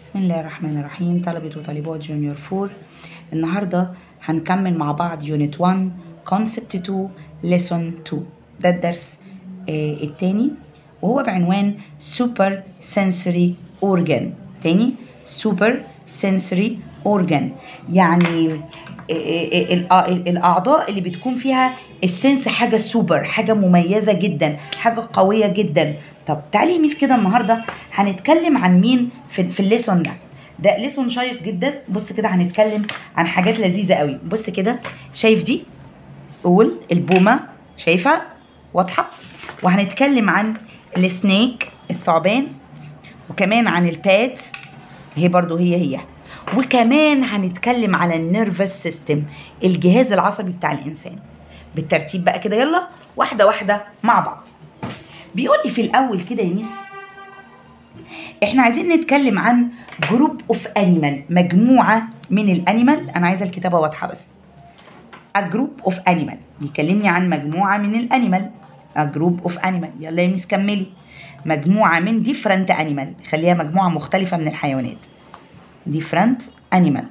بسم الله الرحمن الرحيم طلبة وطالبات جونيور 4 النهاردة هنكمل مع بعض يونت 1 كونسبت 2 ليسون 2 ده الدرس آه التاني وهو بعنوان سوبر سنسوري اورجان تاني سوبر سنسوري اورجان يعني آه، آه، الأ- الاعضاء اللي بتكون فيها السنس حاجه سوبر حاجه مميزه جدا حاجه قويه جدا طب تعالي ميس كده النهارده هنتكلم عن مين في, في الليسون ده ده ليسون شيق جدا بص كده هنتكلم عن حاجات لذيذه قوي بص كده شايف دي قول البومه شايفها واضحه وهنتكلم عن السنيك الثعبان وكمان عن البات هي برضو هي هي وكمان هنتكلم على النيرفس سيستم الجهاز العصبي بتاع الانسان بالترتيب بقى كده يلا واحده واحده مع بعض بيقول لي في الاول كده يا ميس احنا عايزين نتكلم عن جروب اوف انيمال مجموعه من الانيمال انا عايزه الكتابه واضحه بس a group of animal بيكلمني عن مجموعة من الانيمال a group of animal يلا يا ميس كملي مجموعة من different animal خليها مجموعة مختلفة من الحيوانات different animal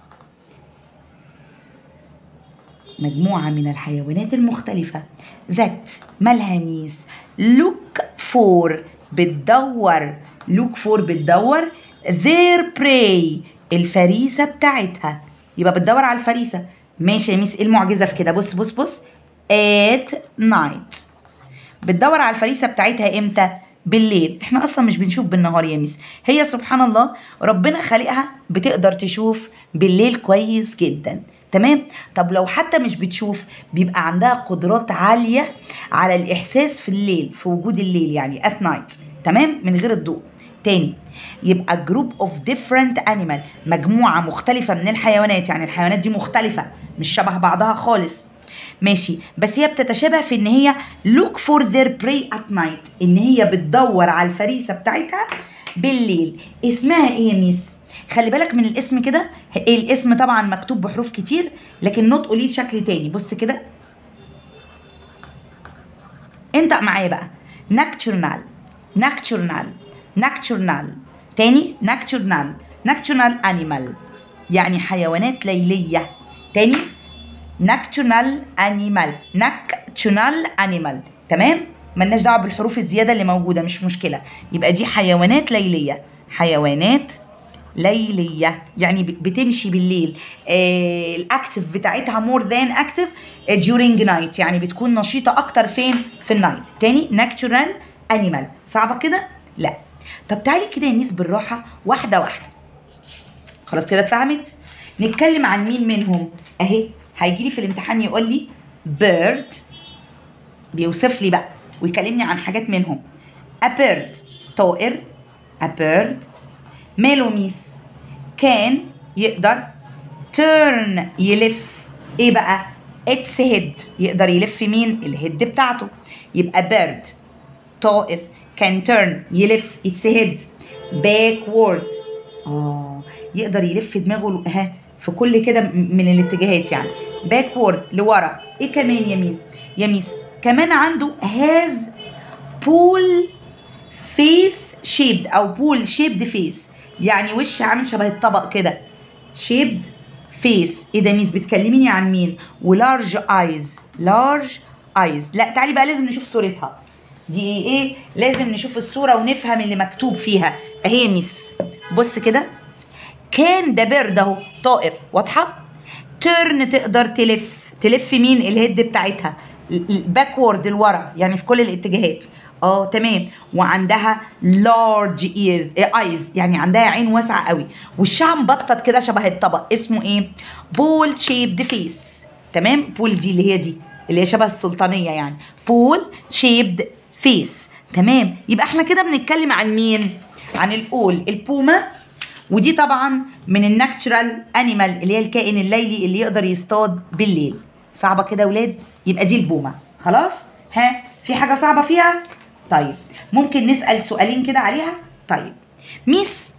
مجموعة من الحيوانات المختلفة that مالها ميس look for بتدور look for بتدور their prey الفريسة بتاعتها يبقى بتدور على الفريسة ماشي يا ميس ايه المعجزة في كده بص بص بص at night بتدور على الفريسه بتاعتها امتى بالليل احنا اصلا مش بنشوف بالنهار يا ميس هي سبحان الله ربنا خالقها بتقدر تشوف بالليل كويس جدا تمام طب لو حتى مش بتشوف بيبقى عندها قدرات عاليه على الاحساس في الليل في وجود الليل يعني at night تمام من غير الضوء تاني يبقى جروب اوف ديفرنت انيمال مجموعه مختلفه من الحيوانات يعني الحيوانات دي مختلفه مش شبه بعضها خالص ماشي بس هي بتتشابه في ان هي look for their prey at night ان هي بتدور على الفريسه بتاعتها بالليل اسمها ايه يا ميس خلي بالك من الاسم كده الاسم طبعا مكتوب بحروف كتير لكن نطقه ليه شكل تاني بص كده انطق معايا بقى نكتورنال نكتورنال نكتورنال تاني نكتورنال نكتورنال انيمال يعني حيوانات ليليه تاني نكتورنال انيمال نكتورنال انيمال تمام ملناش دعوه بالحروف الزياده اللي موجوده مش مشكله يبقى دي حيوانات ليليه حيوانات ليليه يعني ب- بتمشي بالليل آه الاكتف بتاعتها مور ذان اكتف during نايت يعني بتكون نشيطه اكتر فين في النايت تاني نكتورال انيمال صعبه كده لا طب تعالي كده يا ميس بالراحه واحده واحده خلاص كده اتفهمت نتكلم عن مين منهم اهي هيجي لي في الامتحان يقول لي bird بيوصف لي بقى ويكلمني عن حاجات منهم a bird طائر a bird ماله ميس كان يقدر turn يلف ايه بقى its head يقدر يلف مين الهيد بتاعته يبقى bird طائر كان turn يلف its head backward اه يقدر يلف دماغه ها في كل كده م- من الاتجاهات يعني باكورد لورا ايه كمان يا مين يا ميس كمان عنده هاز بول فيس شيبد او بول شيبد فيس يعني وش عامل شبه الطبق كده شيبد فيس ايه ده ميس بتكلميني عن مين ولارج ايز لارج ايز لا تعالي بقى لازم نشوف صورتها دي ايه ايه لازم نشوف الصوره ونفهم اللي مكتوب فيها اهي يا ميس بص كده كان ده بيرد اهو طائر واضحه ترن تقدر تلف تلف مين الهيد بتاعتها باكورد لورا يعني في كل الاتجاهات اه تمام وعندها لارج ايرز ايز يعني عندها عين واسعه قوي وشها مبطط كده شبه الطبق اسمه ايه بول شيبد فيس تمام بول دي اللي هي دي اللي هي شبه السلطانيه يعني بول شيبد فيس تمام يبقى احنا كده بنتكلم عن مين عن الاول البومه ودي طبعا من الناتشرال انيمال اللي هي الكائن الليلي اللي يقدر يصطاد بالليل صعبه كده يا ولاد يبقى دي البومه خلاص ها في حاجه صعبه فيها طيب ممكن نسال سؤالين كده عليها طيب ميس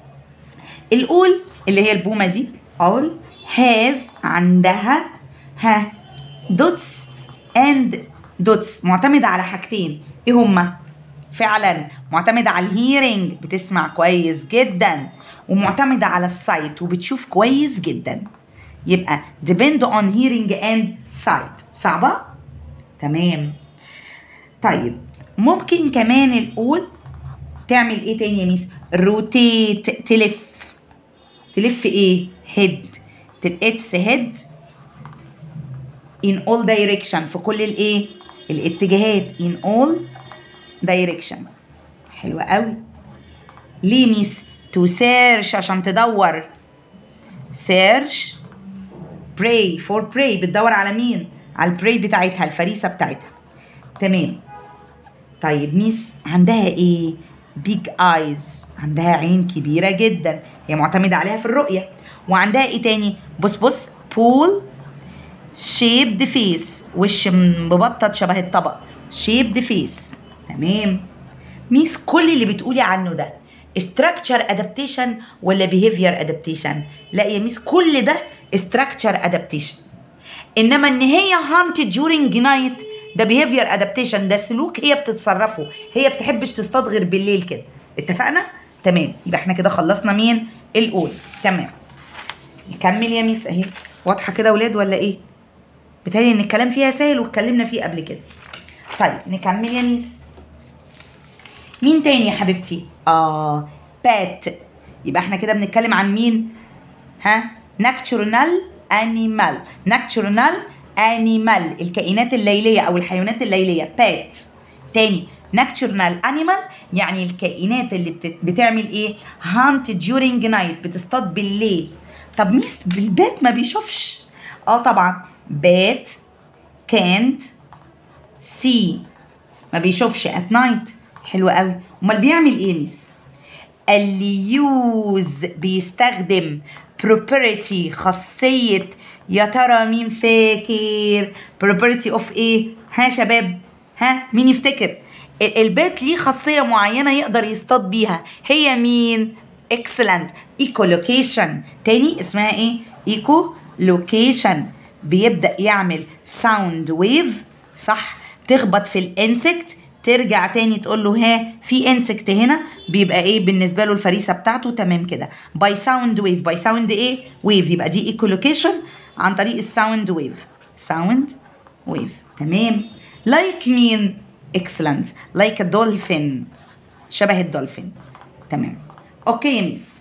الاول اللي هي البومه دي اول هاز عندها ها دوتس اند دوتس معتمده على حاجتين ايه هما فعلا معتمدة على الهيرنج بتسمع كويس جدا ومعتمدة على السايت وبتشوف كويس جدا يبقى depend on hearing and sight صعبة؟ تمام طيب ممكن كمان نقول تعمل ايه تاني يا ميس روتيت تلف تلف ايه هيد اتس هيد in all direction في كل الايه الاتجاهات in all direction حلوة قوي ليه ميس to search عشان تدور search pray for pray بتدور على مين على البراي بتاعتها الفريسة بتاعتها تمام طيب ميس عندها ايه بيج ايز عندها عين كبيرة جدا هي معتمدة عليها في الرؤية وعندها ايه تاني بص بص بول شيبد فيس وش مبطط شبه الطبق شيبد فيس تمام ميس كل اللي بتقولي عنه ده structure adaptation ولا behavior adaptation لا يا ميس كل ده structure adaptation انما ان هي hunted during night ده behavior adaptation ده سلوك هي بتتصرفه هي بتحبش تصطاد غير بالليل كده اتفقنا تمام يبقى احنا كده خلصنا مين الاول تمام نكمل يا ميس اهي واضحه كده ولاد ولا ايه بتهيألي ان الكلام فيها سهل واتكلمنا فيه قبل كده طيب نكمل يا ميس مين تاني يا حبيبتي اه بات يبقى احنا كده بنتكلم عن مين ها نكتشورنال انيمال نكتشورنال انيمال الكائنات الليليه او الحيوانات الليليه بات تاني نكتشورنال انيمال يعني الكائنات اللي بت... بتعمل ايه هانت during نايت بتصطاد بالليل طب ميس بالبات ما بيشوفش اه طبعا بات كانت سي ما بيشوفش ات نايت حلو قوي امال بيعمل ايه ميس اللي يوز بيستخدم property خاصية يا ترى مين فاكر property of ايه ها شباب ها مين يفتكر ال- البيت ليه خاصية معينة يقدر يصطاد بيها هي مين excellent echolocation تاني اسمها ايه echolocation بيبدأ يعمل sound wave صح تخبط في الانسكت ترجع تاني تقول له ها في انسكت هنا بيبقى ايه بالنسبه له الفريسه بتاعته تمام كده باي ساوند ويف باي ساوند ايه ويف يبقى دي ايكولوكيشن عن طريق الساوند ويف ساوند ويف تمام لايك مين اكسلنت لايك الدولفين شبه الدولفين تمام اوكي يا ميس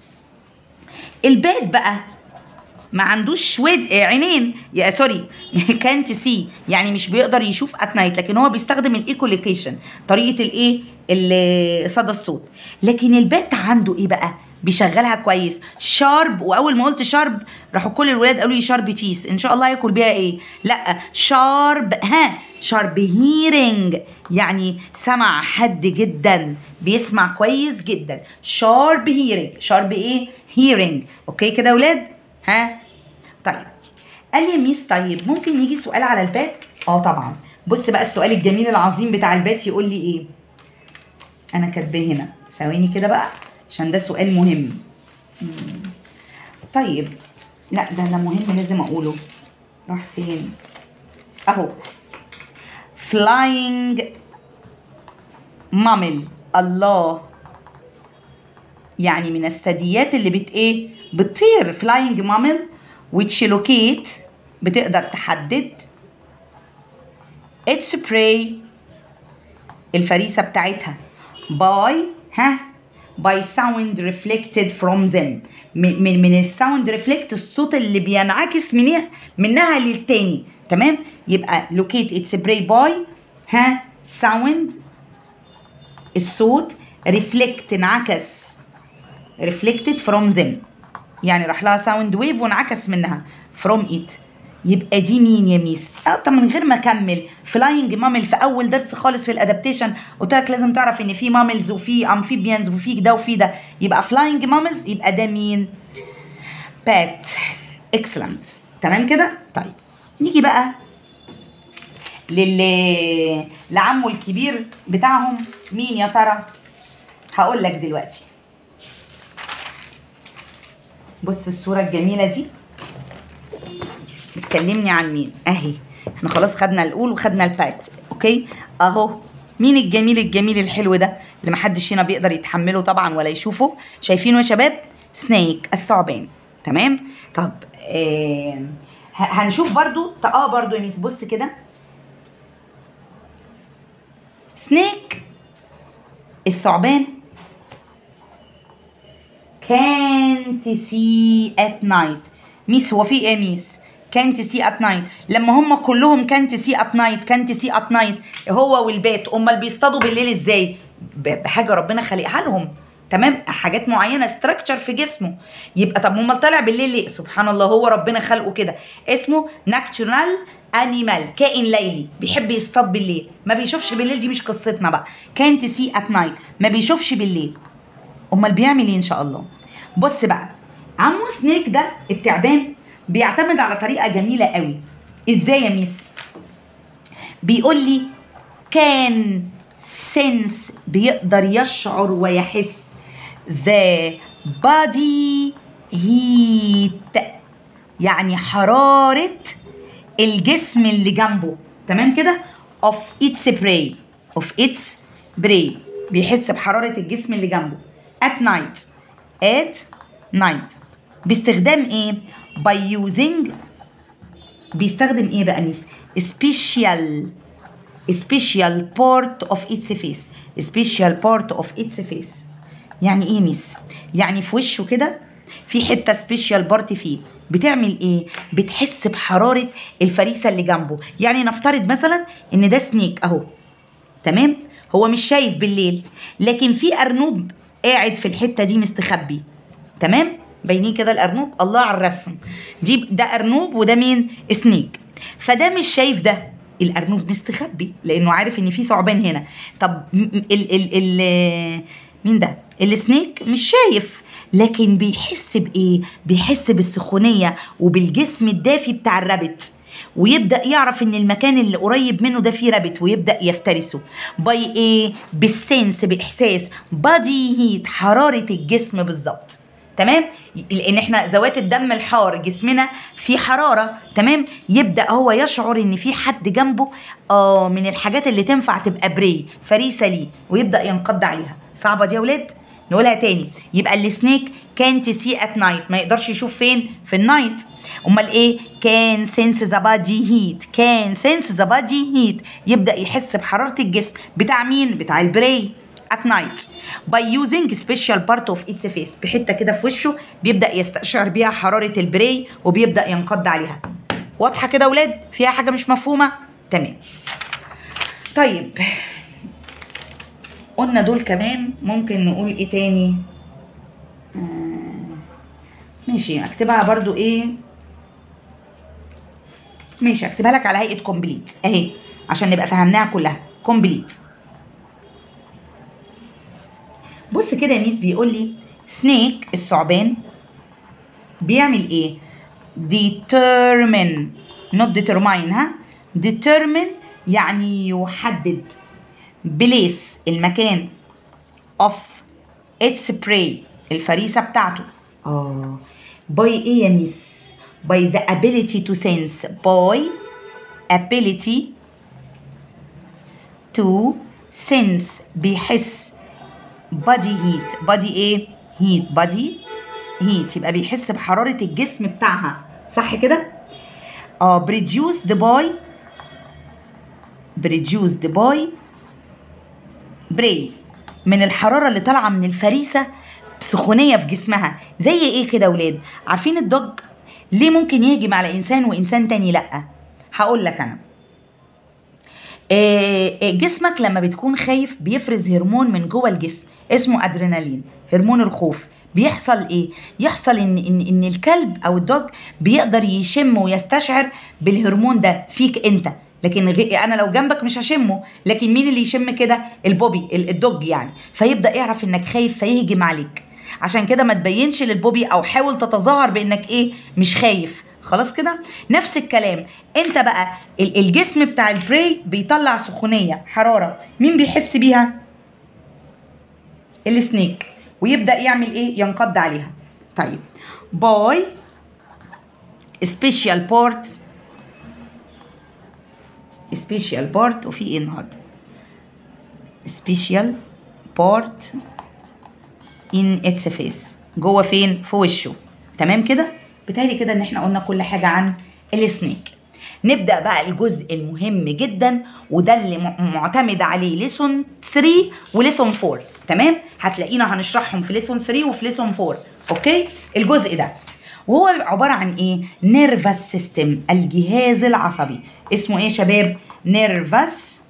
البات بقى ما عندوش ود آه، عينين يا سوري كانت سي يعني مش بيقدر يشوف ات نايت لكن هو بيستخدم الايكوليكيشن طريقه الايه ال- صدى الصوت لكن البات عنده ايه بقى بيشغلها كويس شارب واول ما قلت شارب راحوا كل الولاد قالوا لي شارب تيس ان شاء الله ياكل بيها ايه لا شارب ها شارب هيرنج يعني سمع حد جدا بيسمع كويس جدا شارب هيرنج شارب ايه هيرنج اوكي كده يا ولاد ها طيب قال لي يا ميس طيب ممكن يجي سؤال على البات اه طبعا بص بقى السؤال الجميل العظيم بتاع البات يقول لي ايه انا كاتباه هنا ثواني كده بقى عشان ده سؤال مهم مم. طيب لا ده ده مهم لازم اقوله راح فين اهو فلاينج مامل الله يعني من الثدييات اللي بت ايه بتطير فلاينج مامل which locate بتقدر تحدد its prey الفريسة بتاعتها by ها by sound reflected from them من من, من الساوند ريفلكت الصوت اللي بينعكس منها منها للتاني تمام يبقى locate its prey by ها sound الصوت reflect انعكس reflected from them يعني راح لها ساوند ويف وانعكس منها from it يبقى دي مين يا ميس؟ اه طب من غير ما اكمل فلاينج مامل في اول درس خالص في الادابتيشن قلت لك لازم تعرف ان في ماملز وفي امفيبيانز وفي ده وفي ده يبقى فلاينج ماملز يبقى ده مين؟ بات اكسلنت تمام كده؟ طيب نيجي بقى لل لعمه الكبير بتاعهم مين يا ترى؟ هقول لك دلوقتي بص الصورة الجميلة دي بتكلمني عن مين اهي احنا خلاص خدنا الاول وخدنا البات اوكي اهو مين الجميل الجميل الحلو ده اللي محدش فينا بيقدر يتحمله طبعا ولا يشوفه شايفينه يا شباب سنيك الثعبان تمام طب آه ه- هنشوف برضو ط- اه برضو يا ميس بص كده سنيك الثعبان can't see at night ميس هو في ايه يا ميس can't see at night لما هم كلهم can't see at night can't see at night هو والبيت امال بيصطادوا بالليل ازاي ب- بحاجه ربنا خلقها لهم تمام حاجات معينه ستراكشر في جسمه يبقى طب امال طالع بالليل ليه سبحان الله هو ربنا خلقه كده اسمه ناتشورال انيمال كائن ليلي بيحب يصطاد بالليل ما بيشوفش بالليل دي مش قصتنا بقى كانت سي ات نايت ما بيشوفش بالليل امال بيعمل ايه ان شاء الله بص بقى عمو سنيك ده التعبان بيعتمد على طريقه جميله قوي ازاي يا ميس بيقول لي كان سنس بيقدر يشعر ويحس the body heat يعني حرارة الجسم اللي جنبه تمام كده of its prey of its prey بيحس بحرارة الجسم اللي جنبه at night at night باستخدام ايه by using بيستخدم ايه بقى ميس special special part of its face special part of its face يعني ايه ميس يعني في وشه كده في حته سبيشال بارت فيه بتعمل ايه بتحس بحراره الفريسه اللي جنبه يعني نفترض مثلا ان ده سنيك اهو تمام هو مش شايف بالليل لكن في ارنوب قاعد في الحته دي مستخبي تمام باينين كده الارنوب الله على الرسم دي ده ارنوب وده مين سنيك فده مش شايف ده الارنوب مستخبي لانه عارف ان في ثعبان هنا طب م- م- ال ال ال مين ده السنيك مش شايف لكن بيحس بايه بيحس بالسخونيه وبالجسم الدافي بتاع الرابت ويبدا يعرف ان المكان اللي قريب منه ده فيه رابت ويبدا يفترسه باي ايه بالسنس باحساس بادي هيت حراره الجسم بالظبط تمام لان احنا ذوات الدم الحار جسمنا فيه حراره تمام يبدا هو يشعر ان في حد جنبه اه من الحاجات اللي تنفع تبقى بري فريسه ليه ويبدا ينقض عليها صعبه دي يا ولاد نقولها تاني يبقى السنيك كان تسي ات نايت ما يقدرش يشوف فين في النايت امال ايه كان سنس ذا بادي هيت كان سنس ذا بادي هيت يبدا يحس بحراره الجسم بتاع مين بتاع البري at night by using special part of its face بحته كده في وشه بيبدا يستشعر بيها حراره البري وبيبدا ينقض عليها واضحه كده يا ولاد فيها حاجه مش مفهومه تمام طيب قلنا دول كمان ممكن نقول ايه تاني آه، ماشي اكتبها برضو ايه ماشي اكتبها لك على هيئه كومبليت اهي عشان نبقى فهمناها كلها كومبليت بص كده يا ميس بيقول لي سنيك الثعبان بيعمل ايه determine not determine ها determine يعني يحدد بليس المكان of its prey الفريسة بتاعته اه باي ايه يا ميس by the ability to sense by ability to sense بيحس body heat body ايه heat body heat يبقى بيحس بحرارة الجسم بتاعها صح كده اه produced by produced by بري من الحرارة اللي طالعة من الفريسة بسخونية في جسمها زي ايه كده ولاد عارفين الدوج ليه ممكن يهجم على انسان وانسان تاني لا هقول لك انا آه، آه، جسمك لما بتكون خايف بيفرز هرمون من جوه الجسم اسمه ادرينالين هرمون الخوف بيحصل ايه يحصل ان ان ان الكلب او الدوج بيقدر يشم ويستشعر بالهرمون ده فيك انت لكن غي... انا لو جنبك مش هشمه لكن مين اللي يشم كده البوبي ال- الدوج يعني فيبدا يعرف انك خايف فيهجم عليك عشان كده ما تبينش للبوبي او حاول تتظاهر بانك ايه مش خايف خلاص كده نفس الكلام انت بقى ال- الجسم بتاع البري بيطلع سخونيه حراره مين بيحس بيها السنيك ويبدا يعمل ايه ينقض عليها طيب باي سبيشال بورت سبيشال بارت وفي ايه النهارده special part in its face جوه فين في وشه تمام كده بتهيألي كده ان احنا قلنا كل حاجه عن السنيك نبدا بقى الجزء المهم جدا وده اللي م- معتمد عليه ليسون 3 وليسون 4 تمام هتلاقينا هنشرحهم في ليسون 3 وفي ليسون 4 اوكي الجزء ده وهو عباره عن ايه نيرفس سيستم الجهاز العصبي اسمه ايه يا شباب نيرفس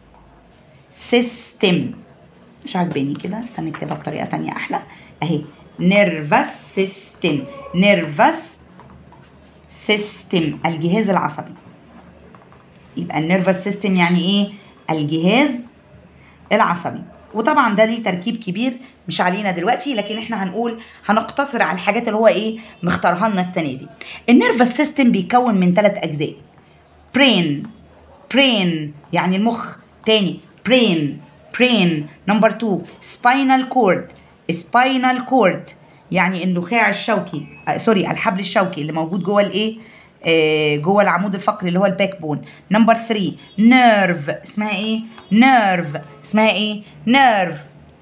سيستم مش عاجباني كده استنى اكتبها بطريقه تانية احلى اهي نيرفس سيستم نيرفس سيستم الجهاز العصبي يبقى النيرفس سيستم يعني ايه الجهاز العصبي وطبعا ده ليه تركيب كبير مش علينا دلوقتي لكن احنا هنقول هنقتصر على الحاجات اللي هو ايه مختارها لنا السنه دي النيرفس سيستم بيتكون من ثلاث اجزاء برين برين يعني المخ تاني برين برين نمبر 2 سباينال كورد سباينال كورد يعني النخاع الشوكي آه سوري الحبل الشوكي اللي موجود جوه الايه آه جوه العمود الفقري اللي هو الباك بون نمبر 3 نيرف اسمها ايه نيرف اسمها ايه نيرف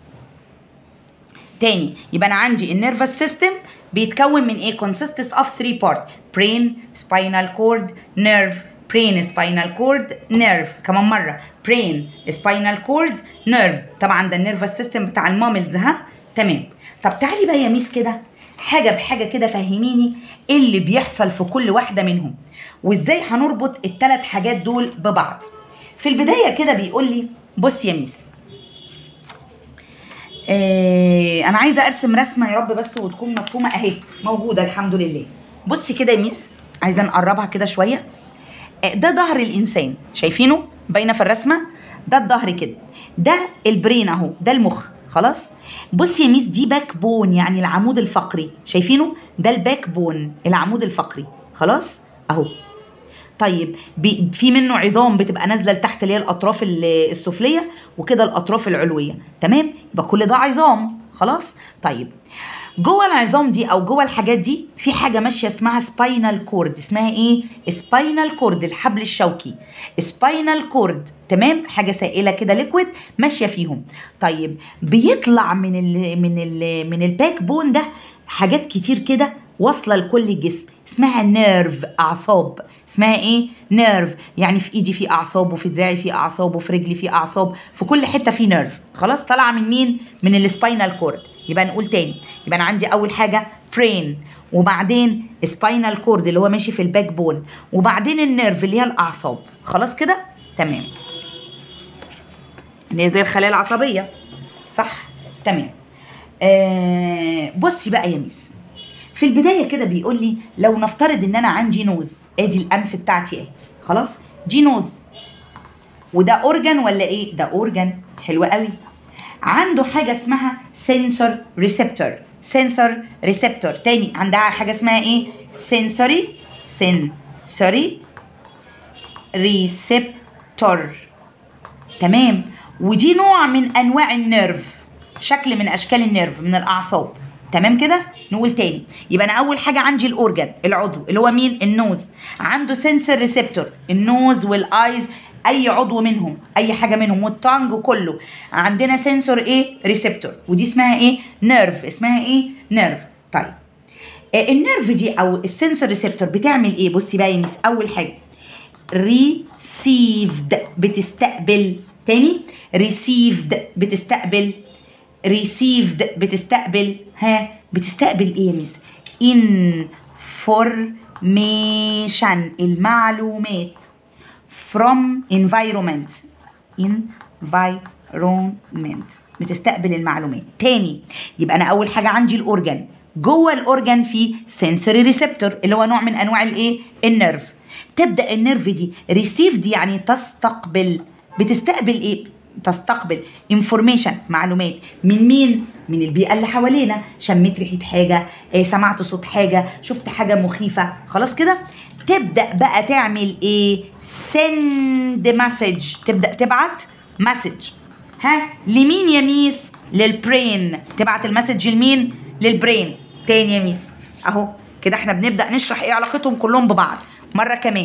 تاني يبقى انا عندي النيرفس سيستم بيتكون من ايه consists of three part brain spinal cord nerve brain spinal cord nerve كمان مره brain spinal cord nerve طبعا ده النيرفس سيستم بتاع الماملز ها تمام طب تعالي بقى يا ميس كده حاجه بحاجه كده فهميني ايه اللي بيحصل في كل واحده منهم وازاي هنربط الثلاث حاجات دول ببعض في البدايه كده بيقول لي بص يا ميس آه انا عايزه ارسم رسمه يا رب بس وتكون مفهومه اهي موجوده الحمد لله بصي كده يا ميس عايزه نقربها كده شويه آه ده ظهر الانسان شايفينه باينه في الرسمه ده الظهر كده ده البرين اهو ده المخ خلاص بصي يا ميس دي باك بون يعني العمود الفقري شايفينه ده الباك بون العمود الفقري خلاص اهو طيب بي في منه عظام بتبقى نازله لتحت اللي هي الاطراف ال- السفليه وكده الاطراف العلويه تمام يبقى كل ده عظام خلاص طيب جوه العظام دي او جوه الحاجات دي في حاجه ماشيه اسمها سباينال كورد اسمها ايه سباينال كورد الحبل الشوكي سباينال كورد تمام حاجه سائله كده ليكويد ماشيه فيهم طيب بيطلع من ال من ال من الباك بون ده حاجات كتير كده واصله لكل الجسم اسمها نيرف اعصاب اسمها ايه نيرف يعني في ايدي في اعصاب وفي دراعي في اعصاب وفي رجلي في اعصاب في كل حته في نيرف خلاص طالعه من مين من السباينال كورد يبقى نقول تاني يبقى انا عندي اول حاجه برين وبعدين سباينال كورد اللي هو ماشي في الباك بون وبعدين النيرف اللي هي الاعصاب خلاص كده تمام اللي هي زي الخلايا العصبيه صح تمام آه بصي بقى يا ميس في البدايه كده بيقول لي لو نفترض ان انا عندي نوز ادي الانف بتاعتي اهي خلاص دي نوز وده اورجان ولا ايه ده اورجان حلو قوي عنده حاجه اسمها سنسور ريسبتور سنسور ريسبتور تاني عندها حاجه اسمها ايه سنسوري سنسوري ريسبتور تمام ودي نوع من انواع النيرف شكل من اشكال النيرف من الاعصاب تمام كده نقول تاني يبقى انا اول حاجه عندي الاورجن العضو اللي هو مين النوز عنده سنسور ريسبتور النوز والايز اي عضو منهم اي حاجه منهم والتانج كله عندنا سنسور ايه ريسبتور ودي اسمها ايه نيرف اسمها ايه نيرف طيب آه، النيرف دي او السنسور ريسبتور بتعمل ايه بصي بقى يا ميس اول حاجه received بتستقبل تاني received بتستقبل received بتستقبل ها بتستقبل ايه يا ميس information المعلومات from environment environment بتستقبل المعلومات تاني يبقى انا اول حاجه عندي الاورجن جوه الاورجن في sensory receptor اللي هو نوع من انواع الايه النيرف تبدا النيرف دي ريسيف دي يعني تستقبل بتستقبل ايه تستقبل انفورميشن معلومات من مين من البيئه اللي حوالينا شميت ريحه حاجه إيه سمعت صوت حاجه شفت حاجه مخيفه خلاص كده تبدا بقى تعمل ايه سند مسج تبدا تبعت مسج ها لمين يا ميس للبرين تبعت المسج لمين للبرين تاني يا ميس اهو كده احنا بنبدا نشرح ايه علاقتهم كلهم ببعض مره كمان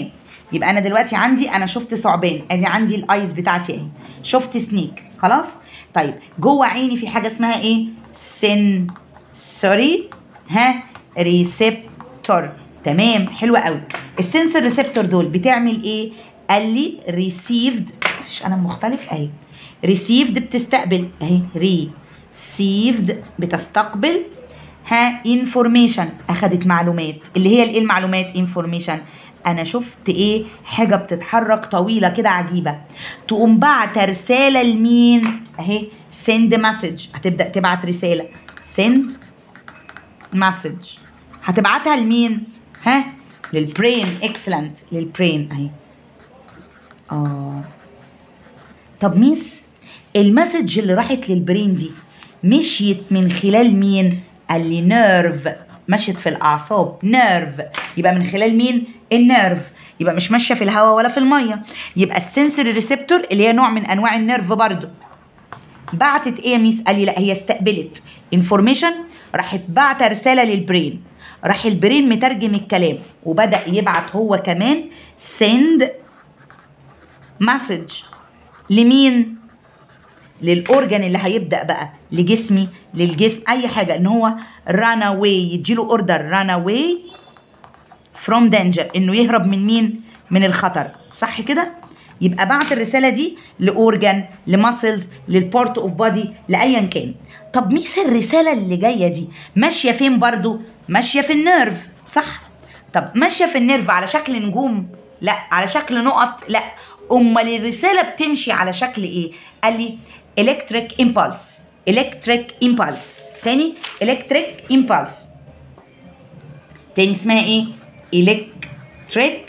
يبقى انا دلوقتي عندي انا شفت ثعبان ادي عندي الايز بتاعتي اهي شفت سنيك خلاص طيب جوه عيني في حاجه اسمها ايه سن سوري ها ريسبتور تمام حلوه قوي السنسور ريسبتور دول بتعمل ايه قال لي ريسيفد مفيش قلم مختلف اهي ريسيفد بتستقبل اهي ريسيفد بتستقبل ها انفورميشن اخدت معلومات اللي هي الايه المعلومات انفورميشن انا شفت ايه حاجه بتتحرك طويله كده عجيبه تقوم بعت رساله لمين اهي سند مسج هتبدا تبعت رساله سند مسج هتبعتها لمين ها للبرين اكسلنت للبرين اهي اه طب ميس المسج اللي راحت للبرين دي مشيت من خلال مين قال لي نيرف مشيت في الاعصاب نيرف يبقى من خلال مين النيرف يبقى مش ماشيه في الهواء ولا في الميه يبقى السنسوري ريسبتور اللي هي نوع من انواع النيرف برضو بعتت ايه يا ميس قال لي لا هي استقبلت انفورميشن راحت بعت رساله للبرين راح البرين مترجم الكلام وبدا يبعت هو كمان سند مسج لمين للاورجن اللي هيبدا بقى لجسمي للجسم اي حاجه ان هو ران اواي يديله اوردر ران اواي فروم دانجر انه يهرب من مين من الخطر صح كده يبقى بعت الرساله دي لاورجن لماسلز للبارت اوف بادي لايا كان طب ميس الرساله اللي جايه دي ماشيه فين برضو ماشيه في النيرف صح طب ماشيه في النيرف على شكل نجوم لا على شكل نقط لا امال الرساله بتمشي على شكل ايه قال لي electric impulse electric impulse تاني electric impulse تاني اسمها ايه electric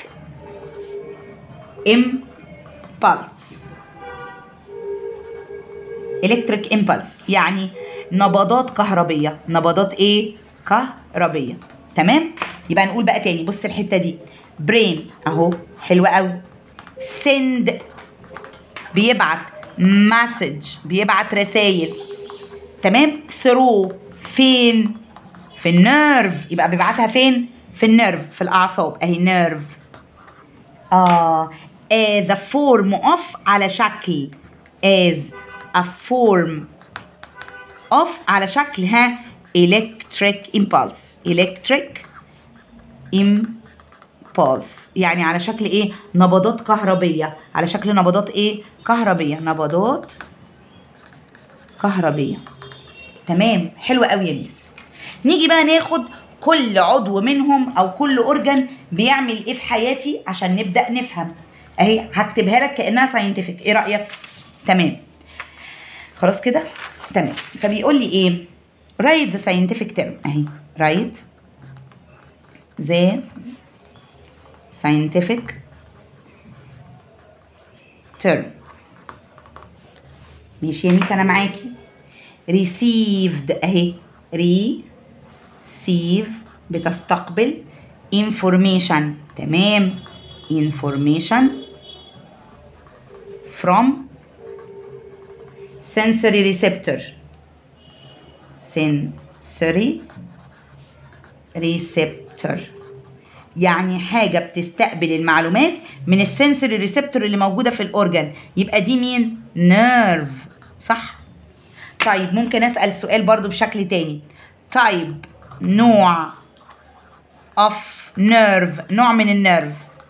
impulse electric impulse يعني نبضات كهربية نبضات ايه كهربية تمام يبقى نقول بقى تاني بص الحتة دي برين اهو حلوة قوي send بيبعت مسج بيبعت رسائل تمام ثرو فين في النيرف يبقى بيبعتها فين في النيرف في الاعصاب اهي نيرف اه as a form of على شكل as a form of على شكل ها electric impulse electric impulse يعني على شكل ايه نبضات كهربية على شكل نبضات ايه كهربية نبضات كهربية تمام حلوة قوي يا ميس نيجي بقى ناخد كل عضو منهم او كل اورجان بيعمل ايه في حياتي عشان نبدا نفهم اهي هكتبها لك كانها ساينتفك ايه رايك تمام خلاص كده تمام فبيقول لي ايه write the scientific term اهي write the scientific term ماشي يا ميس انا معاكي received اهي receive بتستقبل information تمام information from sensory receptor sensory receptor يعني حاجة بتستقبل المعلومات من السنسوري ريسبتور اللي موجودة في الأورجن يبقى دي مين؟ نيرف صح؟ طيب ممكن أسأل سؤال برضو بشكل تاني طيب نوع of nerve نوع من النيرف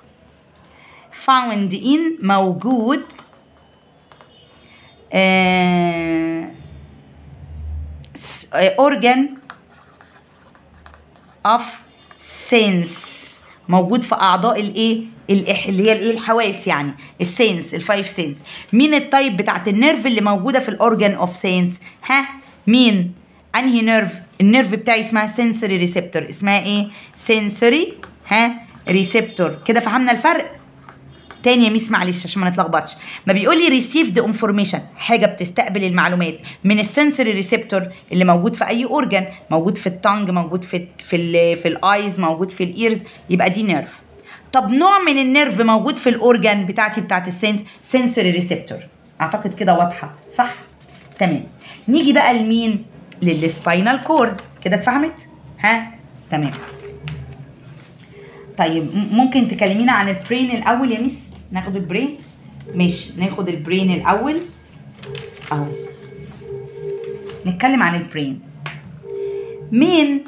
found in موجود آه organ of sense موجود في اعضاء الايه الإح... اللي هي الايه الحواس يعني السينس الفايف سينس مين التايب بتاعت النيرف اللي موجوده في الاورجان اوف سينس ها مين انهي نيرف النيرف بتاعي اسمها سنسوري ريسبتور اسمها ايه سنسوري ها ريسبتور كده فهمنا الفرق تاني يا ميس معلش عشان ما نتلخبطش ما بيقول لي ريسيفد انفورميشن حاجه بتستقبل المعلومات من السنسوري ريسبتور اللي موجود في اي اورجان موجود في التانج موجود في في ال في الايز موجود في الايرز يبقى دي نيرف طب نوع من النيرف موجود في الاورجان بتاعتي بتاعت السنس سنسوري ريسبتور اعتقد كده واضحه صح تمام نيجي بقى لمين للسباينال كورد كده اتفهمت ها تمام طيب م- ممكن تكلمينا عن البرين الاول يا ميس ناخد البرين ماشي ناخد البرين الاول اهو نتكلم عن البرين مين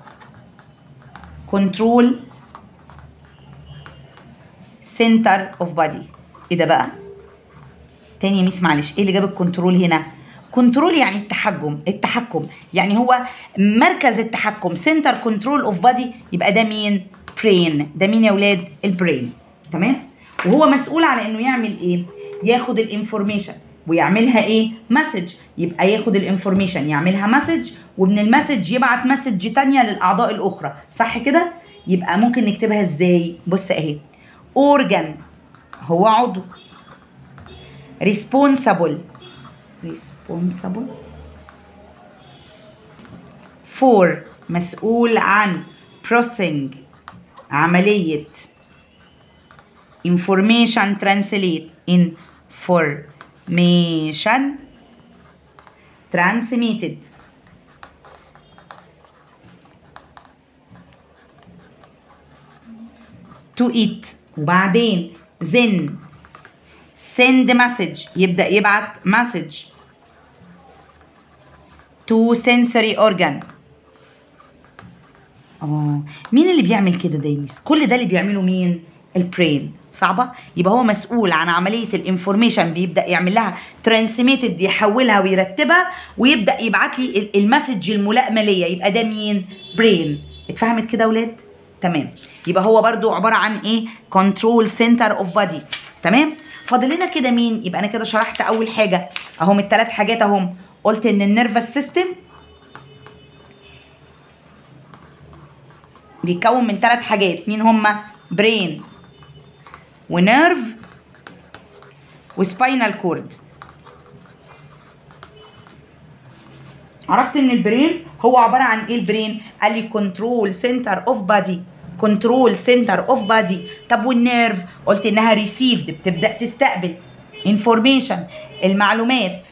كنترول سنتر اوف بادي ايه ده بقى تاني يا ميس معلش ايه اللي جاب الكنترول هنا كنترول يعني التحكم التحكم يعني هو مركز التحكم سنتر كنترول اوف بادي يبقى ده مين برين ده مين يا ولاد البرين تمام وهو مسؤول على انه يعمل ايه ياخد الانفورميشن ويعملها ايه مسج يبقى ياخد الانفورميشن يعملها مسج ومن المسج يبعت مسج تانية للاعضاء الاخرى صح كده يبقى ممكن نكتبها ازاي بص اهي اورجان هو عضو responsible responsible for مسؤول عن processing عملية information translate information transmitted to it وبعدين then send message يبدأ يبعت message to sensory organ اه مين اللي بيعمل كده ده يا ميس كل ده اللي بيعمله مين البرين صعبه يبقى هو مسؤول عن عمليه الانفورميشن بيبدا يعمل لها ترانسميتد يحولها ويرتبها ويبدا يبعت لي ال- المسج الملائمه ليا يبقى ده مين برين اتفهمت كده يا ولاد تمام يبقى هو برضو عباره عن ايه كنترول سنتر اوف بادي تمام فاضل لنا كده مين يبقى انا كده شرحت اول حاجه اهم الثلاث حاجات اهم قلت ان النيرفس سيستم بيتكون من ثلاث حاجات مين هما برين ونيرف وسباينال كورد عرفت ان البرين هو عباره عن ايه البرين قال لي كنترول سنتر اوف بادي كنترول سنتر اوف بادي طب والنيرف قلت انها ريسيفد بتبدا تستقبل انفورميشن المعلومات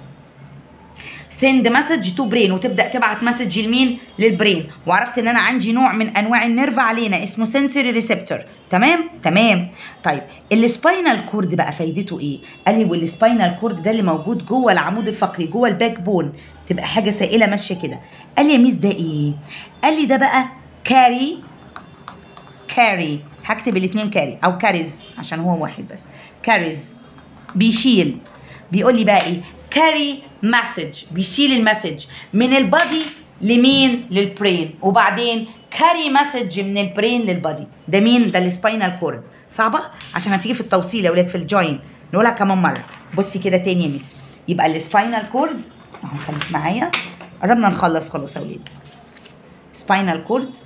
سند مسج تو برين وتبدا تبعت مسج لمين للبرين وعرفت ان انا عندي نوع من انواع النيرف علينا اسمه سنسوري ريسبتور تمام تمام طيب السباينال كورد بقى فايدته ايه قال لي والسباينال كورد ده اللي موجود جوه العمود الفقري جوه الباك بون تبقى حاجه سائله ماشيه كده قال لي يا ميس ده ايه قال لي ده بقى كاري كاري هكتب الاثنين كاري او كاريز عشان هو واحد بس كاريز بيشيل بيقول لي بقى ايه كاري مسج بيشيل المسج من البادي لمين للبرين وبعدين كاري مسج من البرين للبادي ده مين ده السباينال كورد صعبه عشان هتيجي في التوصيل يا ولاد في الجوين نقولها كمان مره بصي كده تاني يا ميس يبقى السباينال كورد اهو خليك معايا قربنا نخلص خلاص يا ولاد سباينال كورد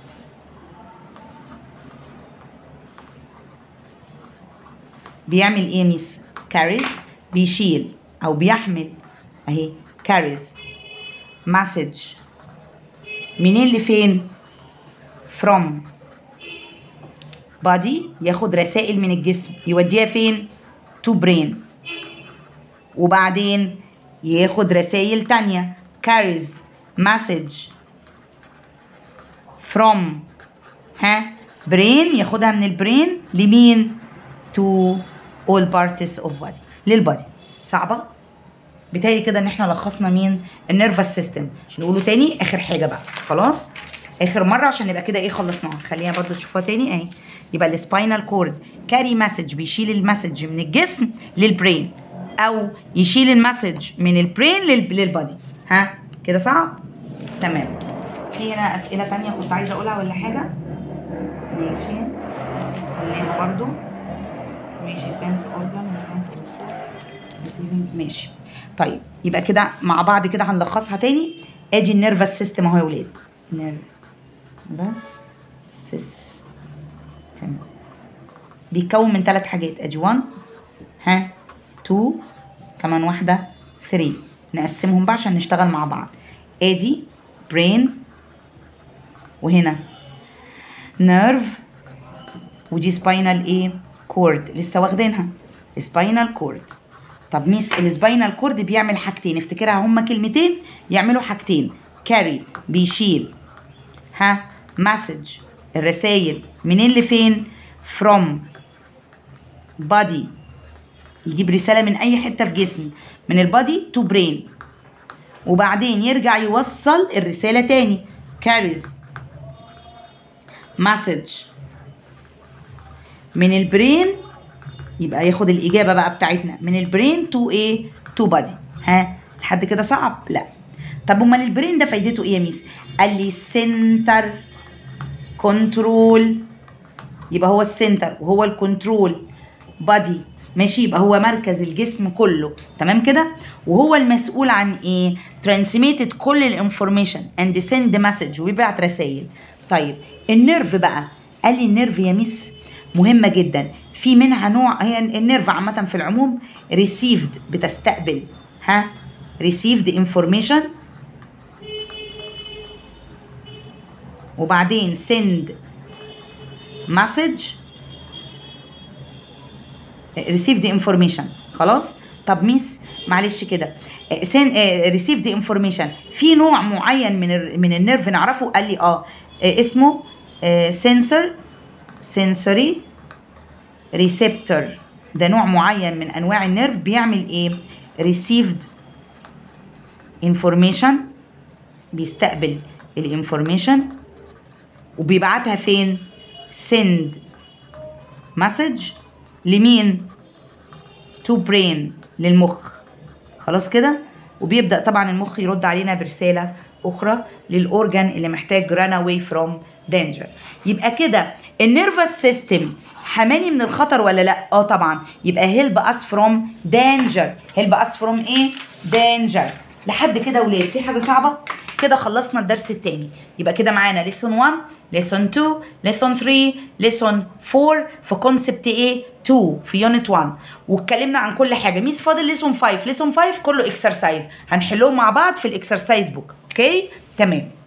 بيعمل ايه يا ميس كاريز بيشيل او بيحمل اهي كاريز مسج منين لفين from body ياخد رسائل من الجسم يوديها فين to brain وبعدين ياخد رسائل تانية carries message from ها brain ياخدها من البرين لمين to all parts of body للبادي صعبة بالتالي كده ان احنا لخصنا مين النيرفس سيستم نقوله تاني اخر حاجه بقى خلاص اخر مره عشان نبقى كده ايه خلصناها خلينا برضو تشوفوها تاني اهي يبقى السباينال كورد كاري مسج بيشيل المسج من الجسم للبرين او يشيل المسج من البرين لل- للبادي ها كده صعب تمام في هنا اسئله تانية كنت عايزه اقولها ولا حاجه ماشي خليها برضو ماشي سنس اورجان ماشي طيب يبقى كده مع بعض كده هنلخصها تاني ادي النيرفس سيستم اهو يا ولاد نيرفس سيستم بيتكون من ثلاث حاجات ادي 1 ها 2 كمان واحده 3 نقسمهم بقى عشان نشتغل مع بعض ادي برين وهنا نيرف ودي سباينال ايه كورد لسه واخدينها سباينال كورد طب ميس السباينال كورد بيعمل حاجتين افتكرها هما كلمتين يعملوا حاجتين كاري بيشيل ها مسج الرسائل منين لفين from body يجيب رسالة من أي حتة في جسمي من البادي تو برين وبعدين يرجع يوصل الرسالة تاني carries message من البرين يبقى ياخد الإجابة بقى بتاعتنا من البرين تو إيه تو بادي ها لحد كده صعب لا طب امال البرين ده فايدته ايه يا ميس قال لي سنتر كنترول يبقى هو السنتر وهو الكنترول بادي ماشي يبقى هو مركز الجسم كله تمام كده وهو المسؤول عن ايه ترانسميتد كل الانفورميشن اند سند مسج ويبعت رسائل طيب النيرف بقى قال لي النيرف يا ميس مهمه جدا في منها نوع هي النيرف عامه في العموم ريسيفد بتستقبل ها received information وبعدين send message received information خلاص طب ميس معلش كده send received information في نوع معين من ال من النيرف نعرفه قال لي اه اسمه sensor sensory receptor ده نوع معين من انواع النيرف بيعمل ايه received information بيستقبل الانفورميشن وبيبعتها فين send message لمين to brain للمخ خلاص كده وبيبدأ طبعا المخ يرد علينا برسالة أخرى للأورجان اللي محتاج run away from danger يبقى كده النيرفس سيستم حماني من الخطر ولا لا اه طبعا يبقى هيلب اس فروم دانجر هيلب اس فروم ايه دانجر لحد كده ولاد في حاجه صعبه كده خلصنا الدرس التاني يبقى كده معانا ليسون 1 ليسون 2 ليسون 3 ليسون 4 في كونسبت ايه 2 في يونت 1 واتكلمنا عن كل حاجه ميس فاضل ليسون 5 ليسون 5 كله اكسرسايز هنحلهم مع بعض في الاكسرسايز بوك اوكي تمام